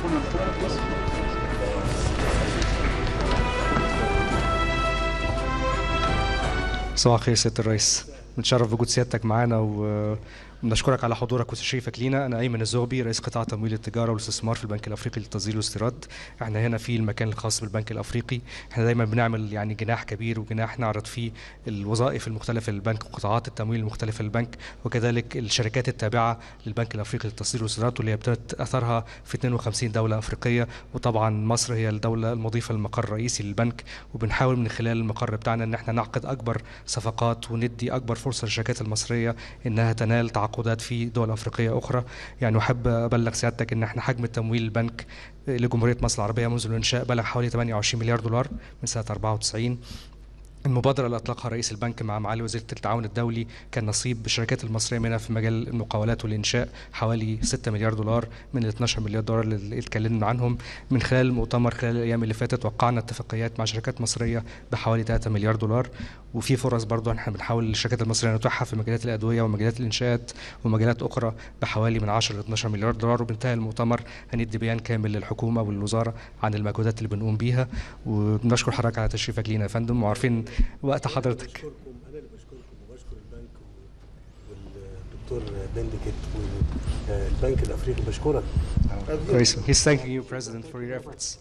صباح الخير سياده الرئيس بنتشرف بوجود سيادتك معانا و بنشكرك على حضورك وتشريفك لينا انا ايمن الزغبي رئيس قطاع تمويل التجاره والاستثمار في البنك الافريقي للتصدير والاستيراد احنا هنا في المكان الخاص بالبنك الافريقي احنا دايما بنعمل يعني جناح كبير وجناح نعرض فيه الوظائف المختلفه للبنك وقطاعات التمويل المختلفه للبنك وكذلك الشركات التابعه للبنك الافريقي للتصدير والاستيراد واللي ابتدت اثرها في 52 دوله افريقيه وطبعا مصر هي الدوله المضيفه للمقر الرئيسي للبنك وبنحاول من خلال المقر بتاعنا ان احنا نعقد اكبر صفقات وندي اكبر فرصه للشركات المصريه انها تنال تعاقدات في دول افريقيه اخرى يعني احب ابلغ سيادتك ان احنا حجم التمويل البنك لجمهوريه مصر العربيه منذ الانشاء بلغ حوالي 28 مليار دولار من سنه 94 المبادرة اللي أطلقها رئيس البنك مع معالي وزيرة التعاون الدولي كان نصيب الشركات المصرية منها في مجال المقاولات والإنشاء حوالي 6 مليار دولار من ال 12 مليار دولار اللي اتكلمنا عنهم من خلال المؤتمر خلال الأيام اللي فاتت وقعنا اتفاقيات مع شركات مصرية بحوالي 3 مليار دولار وفي فرص برضه احنا بنحاول للشركات المصرية نتوحها في مجالات الأدوية ومجالات الإنشاءات ومجالات أخرى بحوالي من 10 ل 12 مليار دولار وبانتهى المؤتمر هندي بيان كامل للحكومة والوزارة عن المجهودات اللي بنقوم بيها وبنشكر حضرتك على تشريفك لينا يا فندم وعارفين وقت حضرتك بشكركم انا اللي بشكركم وبشكر البنك والدكتور بندكت والبنك الافريقي بشكرك كويس he's thanking you president for your efforts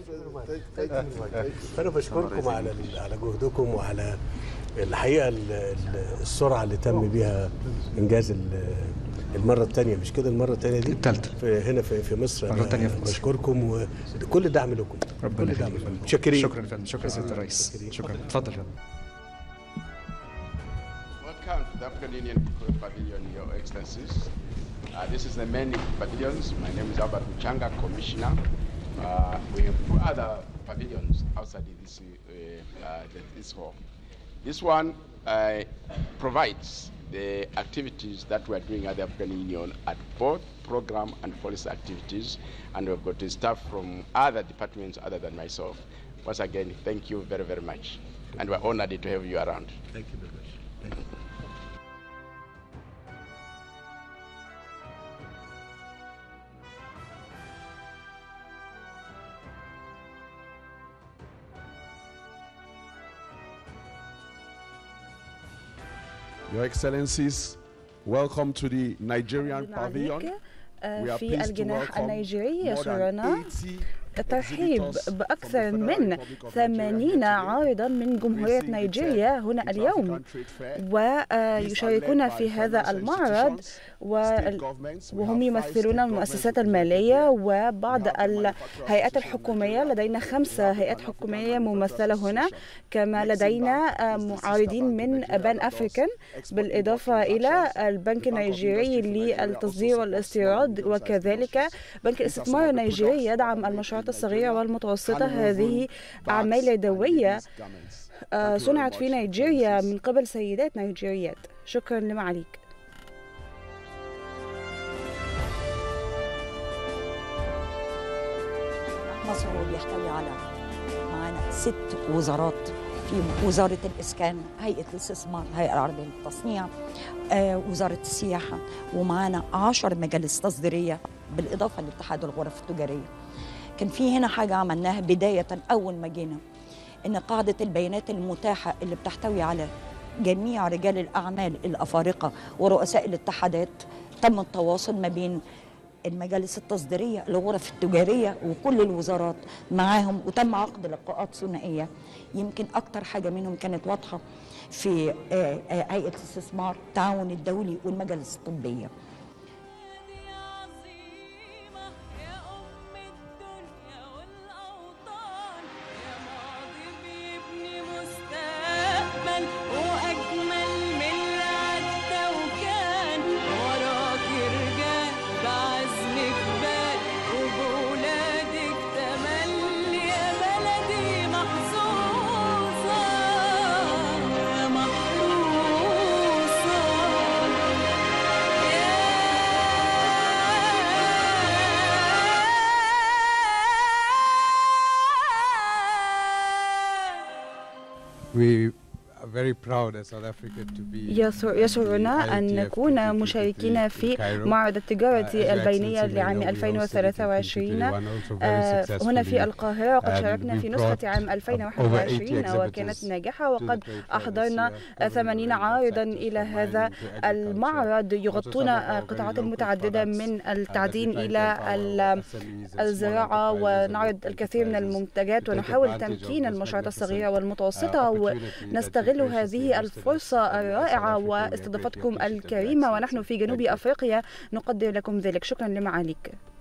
فانا بشكركم على على جهدكم وعلى الحقيقه ال- ال- السرعه اللي تم بيها انجاز ال- المره الثانيه مش كده المره الثانيه دي التالتة. في هنا في, في مصر مرة أنا تانية في مصر. بشكركم وكل دعم لكم ربنا كل دعم يخليك لكم. متشكرين شكرا يا فندم شكرا سياده الرئيس شكرا اتفضل يا فندم Welcome to the African Union Pavilion, Your Excellencies. Uh, this is the main pavilions. My name is Albert Muchanga, Commissioner. Uh, we have two other pavilions outside this, uh, uh, this hall. This one uh, provides the activities that we are doing at the African Union at both program and policy activities, and we've got staff from other departments other than myself. Once again, thank you very, very much, and we're honored to have you around. Thank you very much. Thank you. Your Excellencies, welcome to the Nigerian أهلاً Pavilion. عليك آه، We are في pleased to الجناح welcome النيجيري more than يسرنا 80 الترحيب exhibitors from the بأكثر Federal من Republic of Nigeria 80 here today. عارضا من جمهورية Gracing the نيجيريا third هنا اليوم Inter-African Trade Fair. These ويشاركون are led في by هذا financial المعرض institutions, وال- state governments. We وهم have five يمثلون state المؤسسات governments المالية represented. وبعض We have the الهيئات manufacturing association of الحكومية Nigeria. لدينا خمسة We have the هيئات Pan-African حكومية Manufacturers ممثلة هنا Association. كما Exim لدينا Bank آه، is the sister معارضين bank من in Nigeria بان that does أفريكان export-import بالإضافة إلى transactions. البنك The Bank of النيجيري Industry for Nigeria also للتصدير supports والاستيراد small and medium-sized وكذلك industries. بنك These are some الاستثمار of the النيجيري products يدعم that are made المشروعات in الصغيرة Nigeria. والمتوسطة Hand هذه woven أعمال bags and يدوية ladies' garments. آه، Thank you very صنعت much, في نيجيريا Excellencies. من قبل سيدات نيجيريات شكرا لمعاليك مصر هو بيحتوي على معانا ست وزارات في وزارة الإسكان هيئة الاستثمار الهيئة العربية للتصنيع آه، وزارة السياحة ومعانا عشر مجالس تصديرية بالإضافة لاتحاد الغرف التجارية كان في هنا حاجة عملناها بداية أول ما جينا إن قاعدة البيانات المتاحة اللي بتحتوي على جميع رجال الأعمال الأفارقة ورؤساء الاتحادات تم التواصل ما بين المجالس التصديرية الغرف التجارية وكل الوزارات معاهم وتم عقد لقاءات ثنائية يمكن أكتر حاجة منهم كانت واضحة في آه، آه، هيئة الاستثمار التعاون الدولي والمجالس الطبية يا عظيمة يا أم الدنيا والأوطان يا ماضي بيبني مستقبل وأجمل من اللي عدى وكان وراك رجال بعزم جبال وبولادك تملي يا بلدي محظوظة يا محروسة We very proud as South Africa to be يسر يسرنا أن نكون مشاركين في معرض التجارة البينية لعام 2023 آه، هنا في القاهرة وقد شاركنا في نسخة عام 2021 وكانت ناجحة وقد أحضرنا 80 عارضا إلى هذا المعرض يغطون آه، قطاعات متعددة من التعدين إلى ال- الزراعة ونعرض الكثير من المنتجات ونحاول تمكين المشروعات الصغيرة والمتوسطة ونستغل هذه الفرصة الرائعة واستضافتكم الكريمة ونحن في جنوب أفريقيا نقدر لكم ذلك شكرا لمعاليك